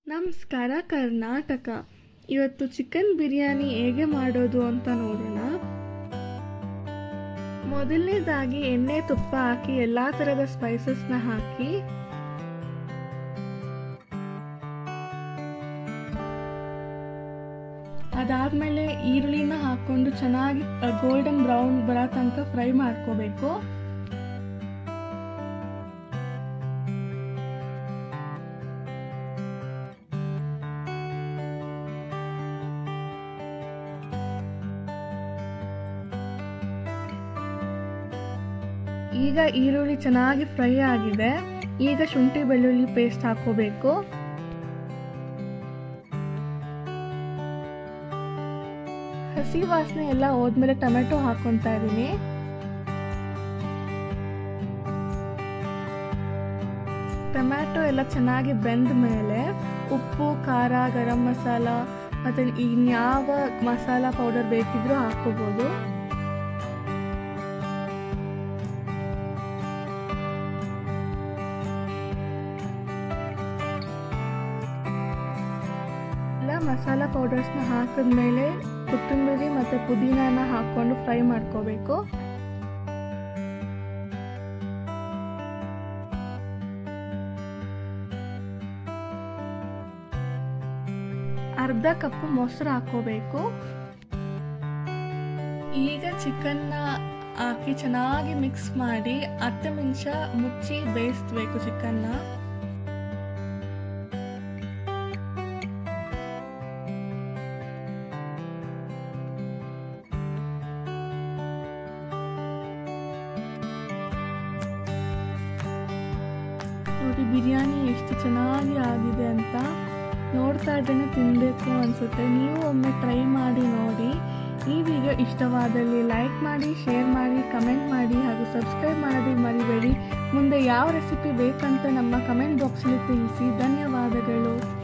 ನಮಸ್ಕಾರ ಕರ್ನಾಟಕ ಇವತ್ತು ಚಿಕನ್ ಬಿರಿಯಾನಿ ಹೇಗೆ ಮಾಡೋದು ಅಂತ ನೋಡೋಣ ಮೊದಲನೇದಾಗಿ ಎಣ್ಣೆ ತುಪ್ಪ ಹಾಕಿ ಎಲ್ಲಾ ತರದ ಸ್ಪೈಸಸ್ನ ಹಾಕಿ ಅದಾದ್ಮೇಲೆ ಈರುಳ್ಳಿನ ಹಾಕೊಂಡು ಚೆನ್ನಾಗಿ ಗೋಲ್ಡನ್ ಬ್ರೌನ್ ಬರೋ ತನಕ ಫ್ರೈ ಮಾಡ್ಕೋಬೇಕು ಈಗ ಈರುಳ್ಳಿ ಚೆನ್ನಾಗಿ ಫ್ರೈ ಆಗಿದೆ ಈಗ ಶುಂಠಿ ಬೆಳ್ಳುಳ್ಳಿ ಪೇಸ್ಟ್ ಹಾಕೋಬೇಕು ಹಸಿ ವಾಸನೆ ಎಲ್ಲ ಹೋದ್ಮೇಲೆ ಟೊಮೆಟೊ ಹಾಕೊಂತಾ ಇದೀನಿ ಟೊಮ್ಯಾಟೊ ಎಲ್ಲ ಚೆನ್ನಾಗಿ ಬೆಂದ ಮೇಲೆ ಉಪ್ಪು ಖಾರ ಗರಂ ಮಸಾಲ ಮತ್ತೆ ಇನ್ಯಾವ ಮಸಾಲ ಪೌಡರ್ ಬೇಕಿದ್ರೂ ಹಾಕೋಬಹುದು ಎಲ್ಲ ಮಸಾಲ ಪೌಡರ್ಸ್ನ ಹಾಕಿದ್ಮೇಲೆ ಕೊತ್ತಂಬರಿ ಮತ್ತು ಪುದೀನಾನ ಹಾಕ್ಕೊಂಡು ಫ್ರೈ ಮಾಡ್ಕೋಬೇಕು ಅರ್ಧ ಕಪ್ ಮೊಸರು ಹಾಕೋಬೇಕು ಈಗ ಚಿಕನ್ನ ಹಾಕಿ ಚೆನ್ನಾಗಿ ಮಿಕ್ಸ್ ಮಾಡಿ ಹತ್ತು ನಿಮಿಷ ಮುಚ್ಚಿ ಬೇಯಿಸ್ಬೇಕು ಚಿಕನ್ನ ನೋಡಿ ಬಿರಿಯಾನಿ ಎಷ್ಟು ಚೆನ್ನಾಗಿ ಆಗಿದೆ ಅಂತ ನೋಡ್ತಾ ಇದ್ದೇನೆ ತಿನ್ನಬೇಕು ಅನಿಸುತ್ತೆ ನೀವು ಒಮ್ಮೆ ಟ್ರೈ ಮಾಡಿ ನೋಡಿ ಈ ವಿಡಿಯೋ ಇಷ್ಟವಾದಲ್ಲಿ ಲೈಕ್ ಮಾಡಿ ಶೇರ್ ಮಾಡಿ ಕಮೆಂಟ್ ಮಾಡಿ ಹಾಗೂ ಸಬ್ಸ್ಕ್ರೈಬ್ ಮಾಡೋದಕ್ಕೆ ಮರಿಬೇಡಿ ಮುಂದೆ ಯಾವ ರೆಸಿಪಿ ಬೇಕಂತ ನಮ್ಮ ಕಮೆಂಟ್ ಬಾಕ್ಸಲ್ಲಿ ತಿಳಿಸಿ ಧನ್ಯವಾದಗಳು